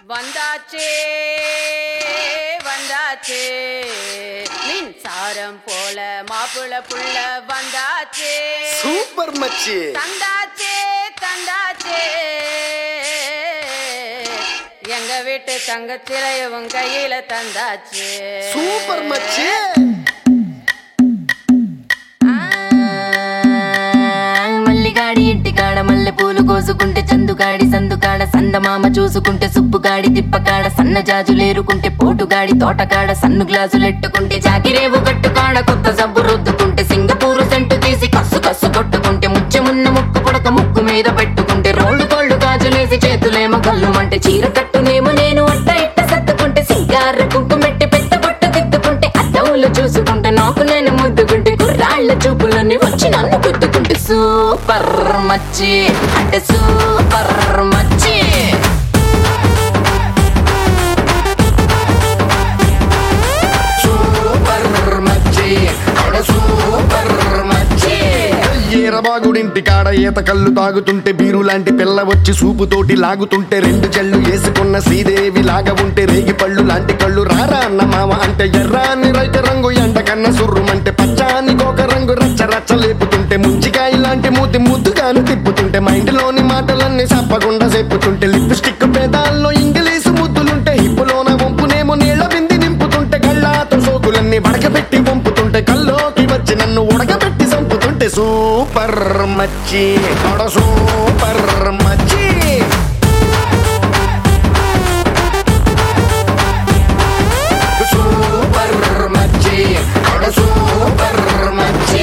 வந்தாச்சே வந்தாச்சே மின்சாரம் போல மாப்பிள புள்ள வந்தாச்சே சூப்பர் மச்சி தந்தாச்சே தந்தாச்சே எங்க வீட்டு தங்கச்சிலையவும் கையில தந்தாச்சே சூப்பர் மச்சி మల్లిగాడి ఇంటికాడ మల్లె పూలు కోసుకుంటే చందుగాడి సందుకాడ సందమామ చూసుకుంటే సుబ్బుగాడి తిప్పకాడ సన్న జాజులేరుకుంటే పోటుగాడి తోటకాడ సన్ను గ్లాసులెట్టుకుంటే జాకిరేవు కట్టుకాడ కొత్త సబ్బు రుద్దుకుంటే సింగపూరు సెంటు తీసి కస్సు కస్సు కొట్టుకుంటే ముచ్చెమున్న ముక్కు పుడక ముక్కు మీద పెట్టుకుంటే రోళ్ళు కోళ్ళు గాజులేసి చేతులేమో కళ్ళుమంటే చీర కట్టునేమో నేను అట్ట ఇట్ట సత్తుకుంటే సింగార కుంకుమెట్టి పెట్ట బొట్ట దిద్దుకుంటే అద్దవులు చూసుకుంటే నాకు నేను ముద్దుకుంటే కుర్రాళ్ళ చూపులన్నీ వచ్చి నన్ను గుద్దుకుంటే సూపర్ మచ్చి అంటే సూపర్ మచ్చి సూపర్ మచ్చి అడ సూపర్ మచ్చి ఈరబాగుడింటి కాడ ఈత కళ్ళు తాగుతుంటే బీరు లాంటి పిల్ల వచ్చి సూపుతోటి లాగుతుంటే రెండు చెళ్ళు వేసుకున్న శ్రీదేవి లాగా ఉంటే రేగి పళ్ళు లాంటి కళ్ళు రారా అన్న మామ అంటే ఎర్రాని రైత రంగు ఎండ కన్న సుర్రుమంటే పచ్చాని కోక రంగు రచ్చ రచ్చ లేపుతుంటే ముంచికాయ లాంటి మూతి ముద్దుగాను తిప్పుతుంటే మైండ్లోని మాటలన్నీ చెప్పకుండా చెప్పుతుంటే లిప్స్టిక్ పేదాల్లో ఇంగ్లీషు ముద్దులుంటే హిప్పులోన వంపునేమో నీళ్ళ బింది నింపుతుంటే కళ్ళాతో సోకులన్నీ వడకబెట్టి వంపుతుంటే కల్లోకి వచ్చి నన్ను ఉడకబెట్టి చంపుతుంటే సూపర్ మచ్చి అడ సూపర్ మచ్చి సూపర్ మచ్చి అడ సూపర్ మచ్చి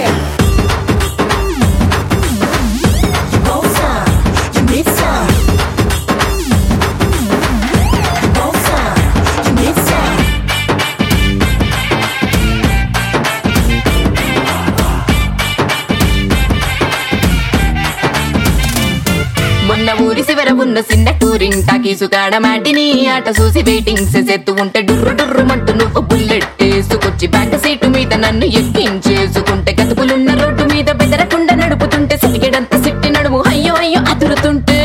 మొన్న ఊరి శివర ఉన్న చిన్న టూరింగ్ టాకీసు కాడ మాటిని ఆట చూసి వెయిటింగ్ చేసేత్తు ఉంటే డుర్రు డుర్రు మంటూ నువ్వు బుల్లెట్ వేసుకొచ్చి బ్యాక్ సీటు మీద నన్ను ఎక్కించేసుకుంటే గతుకులున్న రోడ్డు మీద బెదరకుండా నడుపుతుంటే సిటికెడంత సిట్టి నడుము అయ్యో అయ్యో అదురుతుంటే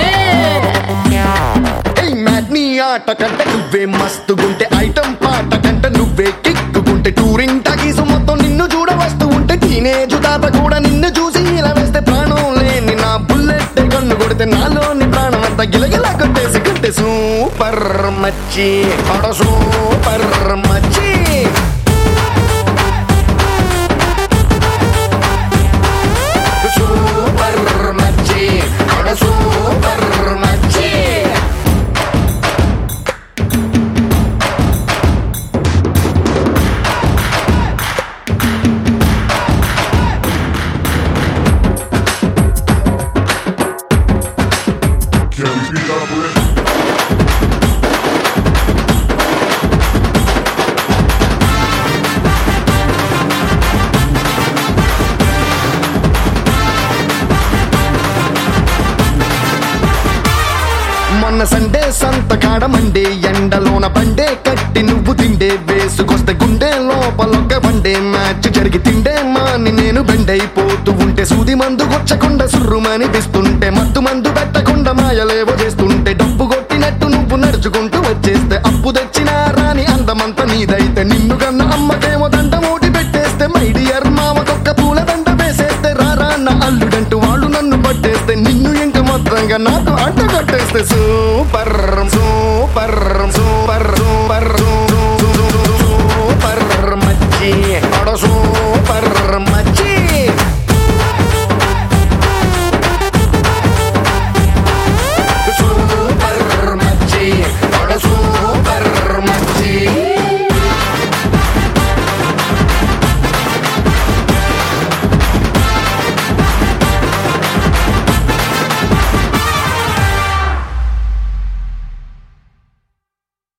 ఏయ్ మ్యాట్నీ ఆట కంటే నువ్వే మస్తుగుంటే ఐటమ్ పాట కంటే నువ్వే కిక్కుకుంటే టూరింగ్ టాకీసు మొత్తం నిన్ను చూడ వస్తూ ఉంటే టీనేజ్ తాత కూడా నిన్ను చూసి ఇలా వేస్తే ప్రాణం లేని నా బుల్లెట్ కన్ను కొడితే నాలోని ప్రాణం అంతా గిలగిల కొట్టేసి కొట్టే సూపర్ మచ్చి అడ సూపర్ మచ్చి సూపర్ మచ్చి అడ సూపర్ మచ్చి Can we beat up with it? మొన్న సండే సంత కాడ మండే ఎండలోన పండే కట్టి నువ్వు తిండే వేసుకొస్తే గుండె లోపలొక్క బండే మ్యాచ్ జరిగి తిండే మాని నేను బెండైపోతూ ఉంటే సూది మందు కొచ్చకుండా సుర్రుమని పిస్తుంటే మత్తు మందు పెట్టకుండా మాయలేవో చేస్తుంటే డబ్బు కొట్టినట్టు నువ్వు నడుచుకుంటూ వచ్చేస్తే అప్పు తెచ్చినా రాని అందమంతా నీదైతే నిన్ను కన్న అమ్మకేమో దండ మూటి పెట్టేస్తే మైడియర్ మామకొక్క పూల దండ వేసేస్తే రారా అన్న అల్లుడంటూ వాళ్ళు నన్ను పట్టేస్తే నిన్ను ఇంక మొత్తంగా నాకు అంట కట్టేస్తే సూపర్ సూపర్ సూపర్